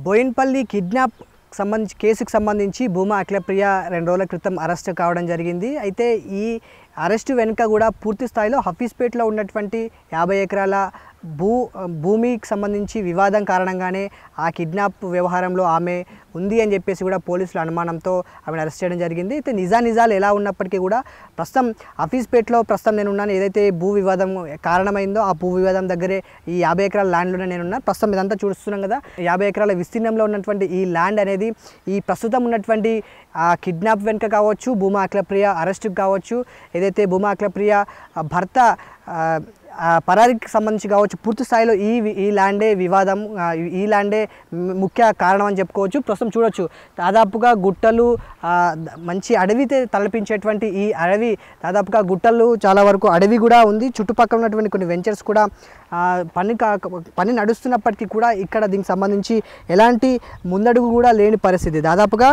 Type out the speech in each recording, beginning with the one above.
Boinpally kidnap సంబంధించి కేసుకు సంబంధించి భూమా అఖిలప్రియ రెండు రోజుల క్రితం అరెస్ట్ కావడం జరిగింది అయితే ఈ అరెస్టు వెనుక కూడా పూర్తి స్థాయిలో హఫీస్పేట్లో ఉన్నటువంటి యాభై ఎకరాల భూ భూమికి సంబంధించి వివాదం కారణంగానే ఆ కిడ్నాప్ వ్యవహారంలో ఆమె ఉంది అని చెప్పేసి కూడా పోలీసుల అనుమానంతో ఆమెను అరెస్ట్ చేయడం జరిగింది అయితే నిజా నిజాలు ఎలా ఉన్నప్పటికీ కూడా ప్రస్తుతం హఫీస్పేట్లో ప్రస్తుతం నేను ఉన్నాను ఏదైతే భూ వివాదం కారణమైందో ఆ భూ వివాదం దగ్గరే ఈ యాభై ఎకరాల ల్యాండ్లోనే నేను ఉన్నాను ప్రస్తుతం ఇదంతా చూస్తున్నాం కదా యాభై ఎకరాల విస్తీర్ణంలో ఉన్నటువంటి ఈ ల్యాండ్ అనేది ఈ ప్రస్తుతం ఉన్నటువంటి ఆ కిడ్నాప్ వెనుక కావచ్చు భూమా అఖిలప్రియ అరెస్ట్కి కావచ్చు ఏదైతే భూమా అఖిలప్రియ ఆ భర్త ఆ, ఆ పరారికి సంబంధించి కావచ్చు పూర్తి స్థాయిలో ఈ వి- ఈ ల్యాండే వివాదం ఆ, ఈ ల్యాండే ము- ముఖ్య కారణం అని చెప్పుకోవచ్చు ప్రస్తుతం చూడొచ్చు దాదాపుగా గుట్టలు ఆ, ద- మంచి అడవి తే- తలపించేటువంటి ఈ అడవి దాదాపుగా గుట్టలు చాలా వరకు అడవి కూడా ఉంది చుట్టుపక్కల ఉన్నటువంటి కొన్ని వెంచర్స్ కూడా ఆ, పని కా పని నడుస్తున్నప్పటికీ కూడా ఇక్కడ దీనికి సంబంధించి ఎలాంటి ముందడుగు కూడా లేని పరిస్థితి దాదాపుగా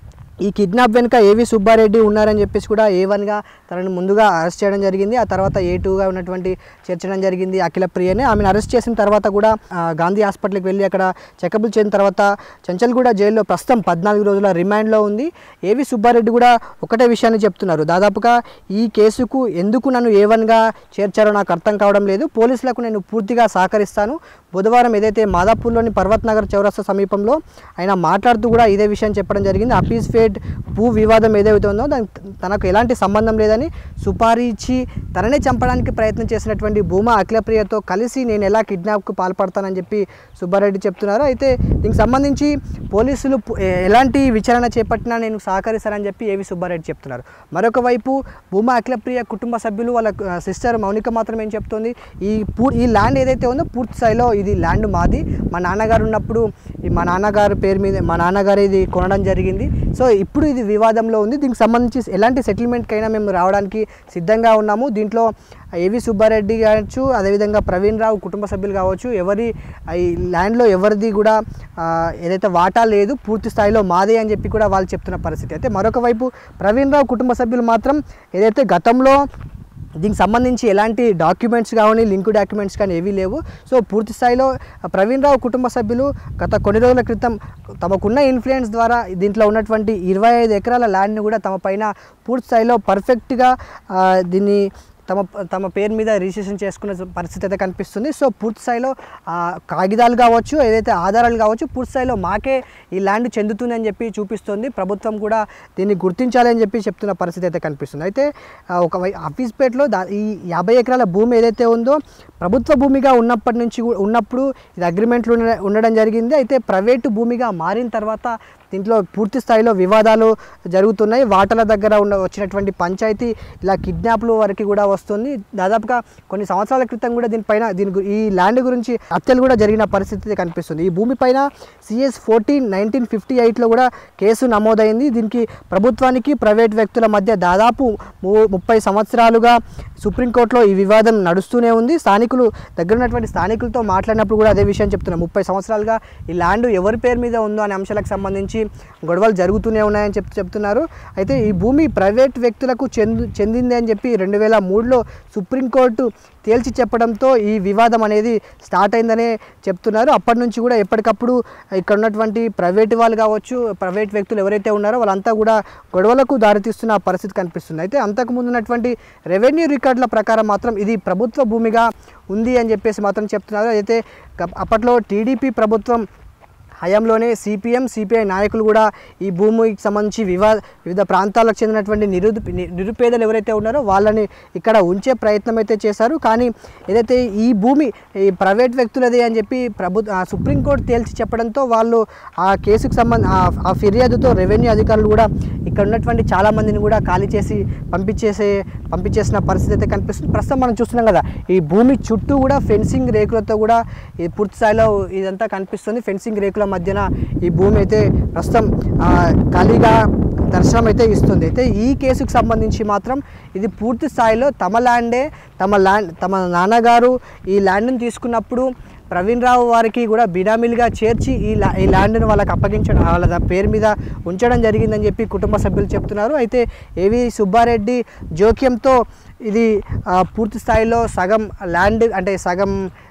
ఈ కిడ్నాప్ వెనుక ఏవి సుబ్బారెడ్డి ఉన్నారని చెప్పేసి కూడా ఏ వన్గా తనను ముందుగా అరెస్ట్ చేయడం జరిగింది ఆ తర్వాత ఏ టూగా ఉన్నటువంటి చేర్చడం జరిగింది అఖిల ప్రియని ఆమెను అరెస్ట్ చేసిన తర్వాత కూడా ఆ, గాంధీ హాస్పిటల్కి వెళ్ళి అక్కడ చెకప్లు చేసిన తర్వాత చంచల్గూడ జైల్లో ప్రస్తుతం పద్నాలుగు రోజుల రిమాండ్లో ఉంది ఏవి సుబ్బారెడ్డి కూడా ఒకటే విషయాన్ని చెప్తున్నారు దాదాపుగా ఈ కేసుకు ఎందుకు నన్ను ఏ వన్గా చేర్చారో నాకు అర్థం కావడం లేదు పోలీసులకు నేను పూర్తిగా సహకరిస్తాను బుధవారం ఏదైతే మాదాపూర్లోని పర్వత్ నగర్ చౌరస్తా సమీపంలో ఆయన మాట్లాడుతూ కూడా ఇదే విషయం చెప్పడం జరిగింది అపీస్ ఫేట్ భూ వివాదం ఏదైతే ఉందో దానికి తనకు ఎలాంటి సంబంధం లేదని సుపారీ ఇచ్చి తననే చంపడానికి ప్రయత్నం చేసినటువంటి భూమా అఖిలప్రియతో కలిసి నేను ఎలా కిడ్నాప్కు పాల్పడతానని చెప్పి సుబ్బారెడ్డి చెప్తున్నారు అయితే దీనికి సంబంధించి పోలీసులు పు- ఎ- ఎలాంటి విచారణ చేపట్టినా నేను సహకరిస్తానని చెప్పి ఏవి సుబ్బారెడ్డి చెప్తున్నారు మరొక వైపు భూమా అఖిలప్రియ కుటుంబ సభ్యులు వాళ్ళ సిస్టర్ మౌనిక మాత్రం ఏం చెప్తోంది ఈ పూ ఈ ల్యాండ్ ఏదైతే ఉందో పూర్తి స్థాయిలో ఇది ల్యాండ్ మాది మా నాన్నగారు ఉన్నప్పుడు ఈ మా నాన్నగారి పేరు మీద మా నాన్నగారు ఇది కొనడం జరిగింది సో ఇప్పుడు ఇది వివాదంలో ఉంది దీనికి సంబంధించి ఎలాంటి సెటిల్మెంట్కైనా మేము రావడానికి సిద్ధంగా ఉన్నాము దీంట్లో ఏవి సుబ్బారెడ్డి కావచ్చు అదేవిధంగా ప్రవీణ్ రావు కుటుంబ సభ్యులు కావచ్చు ఎవరి ఈ ల్యాండ్లో ఎవరిది కూడా ఆ, ఏదైతే వాటా లేదు పూర్తి స్థాయిలో మాదే అని చెప్పి కూడా వాళ్ళు చెప్తున్న పరిస్థితి అయితే మరొక వైపు ప్రవీణ్ రావు కుటుంబ సభ్యులు మాత్రం ఏదైతే గతంలో దీనికి సంబంధించి ఎలాంటి డాక్యుమెంట్స్ కానీ లింక్ డాక్యుమెంట్స్ కానీ ఏవీ లేవు సో పూర్తి స్థాయిలో ప్రవీణ్ రావు కుటుంబ సభ్యులు గత కొన్ని రోజుల క్రితం తమకున్న ఇన్ఫ్లుయెన్స్ ద్వారా దీంట్లో ఉన్నటువంటి ఇరవై ఐదు ఎకరాల ల్యాండ్ని కూడా తమ పైన పూర్తి స్థాయిలో పర్ఫెక్ట్గా ఆ, దీన్ని తమ తమ పేరు మీద రిజిస్ట్రేషన్ చేసుకునే పరిస్థితి అయితే కనిపిస్తుంది సో పూర్తి స్థాయిలో ఆ, కాగితాలు కావచ్చు ఏదైతే ఆధారాలు కావచ్చు పూర్తి స్థాయిలో మాకే ఈ ల్యాండ్ చెందుతుంది అని చెప్పి చూపిస్తుంది ప్రభుత్వం కూడా దీన్ని గుర్తించాలి అని చెప్పి చెప్తున్న పరిస్థితి అయితే కనిపిస్తుంది అయితే ఆ, ఒక వై హఫీస్పేట్లో దా ఈ యాభై ఎకరాల భూమి ఏదైతే ఉందో ప్రభుత్వ భూమిగా ఉన్నప్పటి నుంచి కూ- ఉన్నప్పుడు ఇది అగ్రిమెంట్లు ఉండ- ఉండడం జరిగింది అయితే ప్రైవేటు భూమిగా మారిన తర్వాత దీంట్లో పూర్తి స్థాయిలో వివాదాలు జరుగుతున్నాయి వాటల దగ్గర ఉన్న వచ్చినటువంటి పంచాయతీ ఇలా కిడ్నాప్లు వరకు కూడా వస్తుంది దాదాపుగా కొన్ని సంవత్సరాల క్రితం కూడా దీనిపైన దీని గు- ఈ ల్యాండ్ గురించి హత్యలు కూడా జరిగిన పరిస్థితి కనిపిస్తుంది ఈ భూమిపైన సిఎస్ ఫోర్టీన్ నైన్టీన్ ఫిఫ్టీ ఎయిట్లో కూడా కేసు నమోదైంది దీనికి ప్రభుత్వానికి ప్రైవేట్ వ్యక్తుల మధ్య దాదాపు ము- ముప్పై సంవత్సరాలుగా సుప్రీంకోర్టులో ఈ వివాదం నడుస్తూనే ఉంది స్థానికులు దగ్గర ఉన్నటువంటి స్థానికులతో మాట్లాడినప్పుడు కూడా అదే విషయం చెప్తున్నారు ముప్పై సంవత్సరాలుగా ఈ ల్యాండ్ ఎవరి పేరు మీద ఉందో అనే అంశాలకు సంబంధించి గొడవలు జరుగుతూనే ఉన్నాయని చెప్ చెప్తున్నారు అయితే ఈ భూమి ప్రైవేట్ వ్యక్తులకు చెందు చెందింది అని చెప్పి రెండు వేల మూడులో సుప్రీంకోర్టు తేల్చి చెప్పడంతో ఈ వివాదం అనేది స్టార్ట్ అయిందనే చెప్తున్నారు అప్పటి నుంచి కూడా ఎప్పటికప్పుడు ఇక్కడ ఉన్నటువంటి ప్రైవేట్ వాళ్ళు కావచ్చు ప్రైవేట్ వ్యక్తులు ఎవరైతే ఉన్నారో వాళ్ళంతా కూడా గొడవలకు దారితీస్తున్న పరిస్థితి కనిపిస్తుంది అయితే అంతకుముందు ఉన్నటువంటి రెవెన్యూ రికార్డుల ప్రకారం మాత్రం ఇది ప్రభుత్వ భూమిగా ఉంది అని చెప్పేసి మాత్రం చెప్తున్నారు అయితే గ- అప్పట్లో టీడీపీ ప్రభుత్వం హయాంలోనే సిపిఎం సిపిఐ నాయకులు కూడా ఈ భూమికి సంబంధించి వివా వివిధ ప్రాంతాలకు చెందినటువంటి నిరు ని- నిరుపేదలు ఎవరైతే ఉన్నారో వాళ్ళని ఇక్కడ ఉంచే ప్రయత్నం అయితే చేశారు కానీ ఏదైతే ఈ భూమి ఈ ప్రైవేట్ వ్యక్తులదే అని చెప్పి ప్రభుత్వ సుప్రీంకోర్టు తేల్చి చెప్పడంతో వాళ్ళు ఆ కేసుకు సంబంధ ఆ- ఆ ఫిర్యాదుతో రెవెన్యూ అధికారులు కూడా ఇక్కడ ఉన్నటువంటి చాలా మందిని కూడా ఖాళీ చేసి పంపించేసే పంపించేసిన పరిస్థితి అయితే కనిపిస్తుంది ప్రస్తుతం మనం చూస్తున్నాం కదా ఈ భూమి చుట్టూ కూడా ఫెన్సింగ్ రేకులతో కూడా ఈ పూర్తి స్థాయిలో ఇదంతా కనిపిస్తుంది ఫెన్సింగ్ రేకుల మధ్యన ఈ భూమి అయితే ప్రస్తుతం ఆ, ఖాళీగా దర్శనం అయితే ఇస్తుంది అయితే ఈ కేసుకు సంబంధించి మాత్రం ఇది పూర్తి స్థాయిలో తమ ల్యాండే తమ ల్యాండ్ తమ నాన్నగారు ఈ ల్యాండ్ని తీసుకున్నప్పుడు ప్రవీణ్ రావు వారికి కూడా బినామీలుగా చేర్చి ఈ లా ఈ ల్యాండ్ను వాళ్ళకి అప్పగించడం వాళ్ళ దా- పేరు మీద ఉంచడం జరిగిందని చెప్పి కుటుంబ సభ్యులు చెప్తున్నారు అయితే ఏవి సుబ్బారెడ్డి జోక్యంతో ఇది ఆ, పూర్తి స్థాయిలో సగం ల్యాండ్ అంటే సగం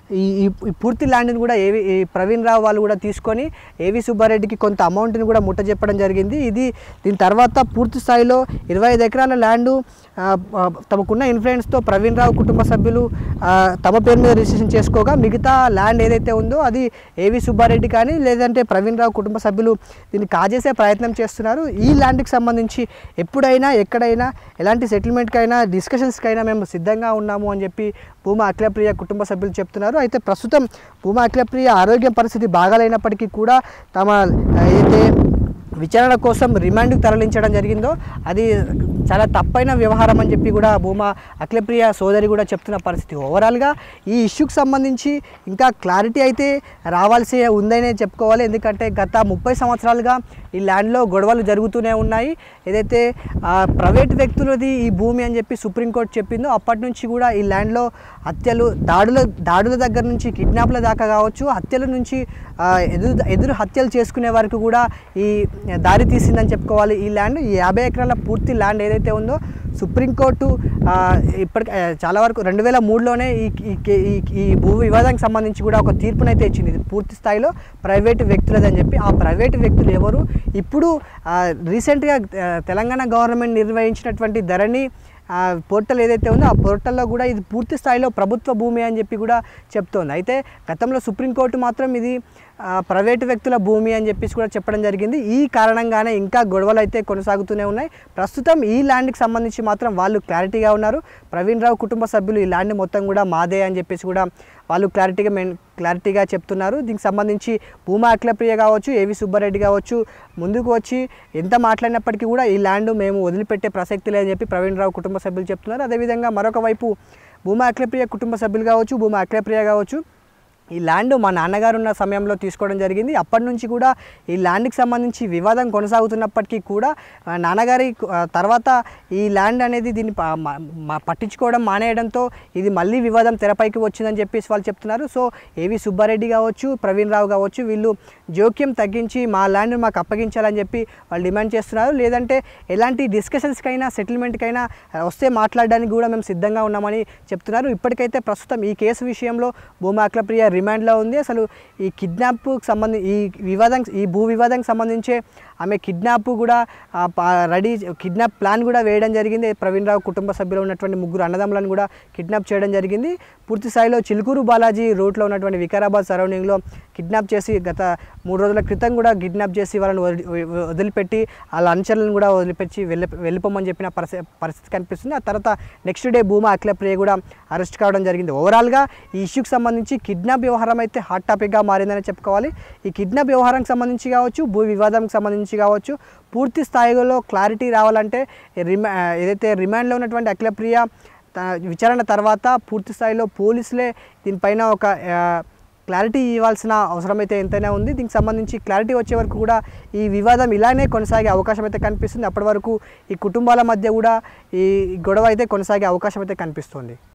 ఈ ఈ ఈ పూర్తి ల్యాండ్ని కూడా ఏవి ఈ ప్రవీణ్ రావు వాళ్ళు కూడా తీసుకొని ఏవి సుబ్బారెడ్డికి కొంత అమౌంట్ని కూడా ముట్ట చెప్పడం జరిగింది ఇది దీని తర్వాత పూర్తి స్థాయిలో ఇరవై ఐదు ఎకరాల ల్యాండు ఆ, ఆ, తమకున్న ఇన్ఫ్లుయెన్స్తో ప్రవీణ్ రావు కుటుంబ సభ్యులు ఆ, తమ పేరు మీద రిజిస్ట్రేషన్ చేసుకోగా మిగతా ల్యాండ్ ఏదైతే ఉందో అది ఏవి సుబ్బారెడ్డి కానీ లేదంటే ప్రవీణ్ రావు కుటుంబ సభ్యులు దీన్ని కాజేసే ప్రయత్నం చేస్తున్నారు ఈ ల్యాండ్కి సంబంధించి ఎప్పుడైనా ఎక్కడైనా ఎలాంటి సెటిల్మెంట్కైనా డిస్కషన్స్కైనా మేము సిద్ధంగా ఉన్నాము అని చెప్పి భూమా అఖిలప్రియ కుటుంబ సభ్యులు చెప్తున్నారు అయితే ప్రస్తుతం భూమా అఖిలప్రియ ఆరోగ్య పరిస్థితి బాగాలేనప్పటికీ కూడా తమ ఆ, అయితే విచారణ కోసం రిమాండ్కి తరలించడం జరిగిందో అది చాలా తప్పైన వ్యవహారం అని చెప్పి కూడా భూమా అఖిలప్రియ సోదరి కూడా చెప్తున్న పరిస్థితి ఓవరాల్గా ఈ ఇష్యూకి సంబంధించి ఇంకా క్లారిటీ అయితే రావాల్సి ఉందనే చెప్పుకోవాలి ఎందుకంటే గత ముప్పై సంవత్సరాలుగా ఈ ల్యాండ్లో గొడవలు జరుగుతూనే ఉన్నాయి ఏదైతే ఆ, ప్రైవేట్ వ్యక్తులది ఈ భూమి అని చెప్పి సుప్రీంకోర్టు చెప్పిందో అప్పటి నుంచి కూడా ఈ ల్యాండ్లో హత్యలు దాడుల దాడుల దగ్గర నుంచి కిడ్నాప్ల దాకా కావచ్చు హత్యల నుంచి ఆ, ఎదురు ఎదురు హత్యలు చేసుకునే వరకు కూడా ఈ దారి తీసిందని చెప్పుకోవాలి ఈ ల్యాండ్ ఈ యాభై ఎకరాల పూర్తి ల్యాండ్ ఏదైతే ఉందో సుప్రీంకోర్టు ఆ, ఇప్పటికి ఆ, చాలా వరకు రెండు వేల మూడులోనే ఈ ఈ కే- ఈ ఈ భూ వివాదానికి సంబంధించి కూడా ఒక తీర్పునైతే ఇచ్చింది ఇది పూర్తి స్థాయిలో ప్రైవేటు వ్యక్తులదని చెప్పి ఆ ప్రైవేటు వ్యక్తులు ఎవరు ఇప్పుడు రీసెంట్గా తెలంగాణ గవర్నమెంట్ నిర్వహించినటువంటి ధరణి ఆ పోర్టల్ ఏదైతే ఉందో ఆ పోర్టల్లో కూడా ఇది పూర్తి స్థాయిలో ప్రభుత్వ భూమి అని చెప్పి కూడా చెప్తోంది అయితే గతంలో సుప్రీంకోర్టు మాత్రం ఇది ఆ, ప్రైవేటు వ్యక్తుల భూమి అని చెప్పేసి కూడా చెప్పడం జరిగింది ఈ కారణంగానే ఇంకా గొడవలు అయితే కొనసాగుతూనే ఉన్నాయి ప్రస్తుతం ఈ ల్యాండ్కి సంబంధించి మాత్రం వాళ్ళు క్లారిటీగా ఉన్నారు ప్రవీణ్ రావు కుటుంబ సభ్యులు ఈ ల్యాండ్ మొత్తం కూడా మాదే అని చెప్పేసి కూడా వాళ్ళు క్లారిటీగా మెయిన్ క్లారిటీగా చెప్తున్నారు దీనికి సంబంధించి భూమా అఖిలప్రియ కావచ్చు ఏవి సుబ్బారెడ్డి కావచ్చు ముందుకు వచ్చి ఎంత మాట్లాడినప్పటికీ కూడా ఈ ల్యాండ్ మేము వదిలిపెట్టే ప్రసక్తి లేదని చెప్పి ప్రవీణ్ రావు కుటుంబ సభ్యులు చెప్తున్నారు అదేవిధంగా మరొక వైపు భూమా అఖిలప్రియ కుటుంబ సభ్యులు కావచ్చు భూమా అఖిలప్రియ కావచ్చు ఈ ల్యాండ్ మా నాన్నగారు ఉన్న సమయంలో తీసుకోవడం జరిగింది అప్పటి నుంచి కూడా ఈ ల్యాండ్కి సంబంధించి వివాదం కొనసాగుతున్నప్పటికీ కూడా ఆ, నాన్నగారి ఆ, తర్వాత ఈ ల్యాండ్ అనేది దీన్ని ప- మ- మ- పట్టించుకోవడం మానేయడంతో ఇది మళ్ళీ వివాదం తెరపైకి వచ్చిందని చెప్పేసి వాళ్ళు చెప్తున్నారు సో ఏవి సుబ్బారెడ్డి కావచ్చు ప్రవీణ్ రావు కావచ్చు వీళ్ళు జోక్యం తగ్గించి మా ల్యాండ్ మాకు అప్పగించాలని చెప్పి వాళ్ళు డిమాండ్ చేస్తున్నారు లేదంటే ఎలాంటి డిస్కషన్స్కైనా సెటిల్మెంట్కైనా వస్తే మాట్లాడడానికి కూడా మేము సిద్ధంగా ఉన్నామని చెప్తున్నారు ఇప్పటికైతే ప్రస్తుతం ఈ కేసు విషయంలో భూమా అఖిలప్రియ రిమాండ్లో ఉంది అసలు ఈ కిడ్నాప్కు సంబంధి ఈ వివాదం ఈ భూ వివాదానికి సంబంధించే ఆమె కిడ్నాప్ కూడా ఆ, ప- రెడీ కిడ్నాప్ ప్లాన్ కూడా వేయడం జరిగింది ప్రవీణ్ రావు కుటుంబ సభ్యులు ఉన్నటువంటి ముగ్గురు అన్నదమ్ములను కూడా కిడ్నాప్ చేయడం జరిగింది పూర్తి స్థాయిలో చిలుకూరు బాలాజీ రూట్లో ఉన్నటువంటి వికారాబాద్ సరౌండింగ్లో కిడ్నాప్ చేసి గత మూడు రోజుల క్రితం కూడా కిడ్నాప్ చేసి వాళ్ళని వదిలి- వ- వదిలిపెట్టి వాళ్ళ అనుచరులను కూడా వదిలిపెట్టి వెళ్ళి వెళ్ళిపోమని చెప్పిన పరిస్థితి పరిస్థితి కనిపిస్తుంది ఆ తర్వాత నెక్స్ట్ డే భూమా అఖిలప్రియ కూడా అరెస్ట్ కావడం జరిగింది ఓవరాల్గా ఈ ఇష్యూకి సంబంధించి కిడ్నాప్ వ్యవహారం అయితే హాట్ టాపిక్గా మారిందని చెప్పుకోవాలి ఈ కిడ్నాప్ వ్యవహారానికి సంబంధించి కావచ్చు భూ వివాదానికి సంబంధించి కావచ్చు పూర్తి స్థాయిలో క్లారిటీ రావాలంటే రిమా ఏదైతే రిమాండ్లో ఉన్నటువంటి అఖిలప్రియ త- విచారణ తర్వాత పూర్తి స్థాయిలో పోలీసులే దీనిపైన ఒక ఆ, క్లారిటీ ఇవ్వాల్సిన అవసరం అయితే ఎంతైనా ఉంది దీనికి సంబంధించి క్లారిటీ వచ్చే వరకు కూడా ఈ వివాదం ఇలానే కొనసాగే అవకాశం అయితే కనిపిస్తుంది అప్పటి వరకు ఈ కుటుంబాల మధ్య కూడా ఈ గొడవ అయితే కొనసాగే అవకాశం అయితే కనిపిస్తుంది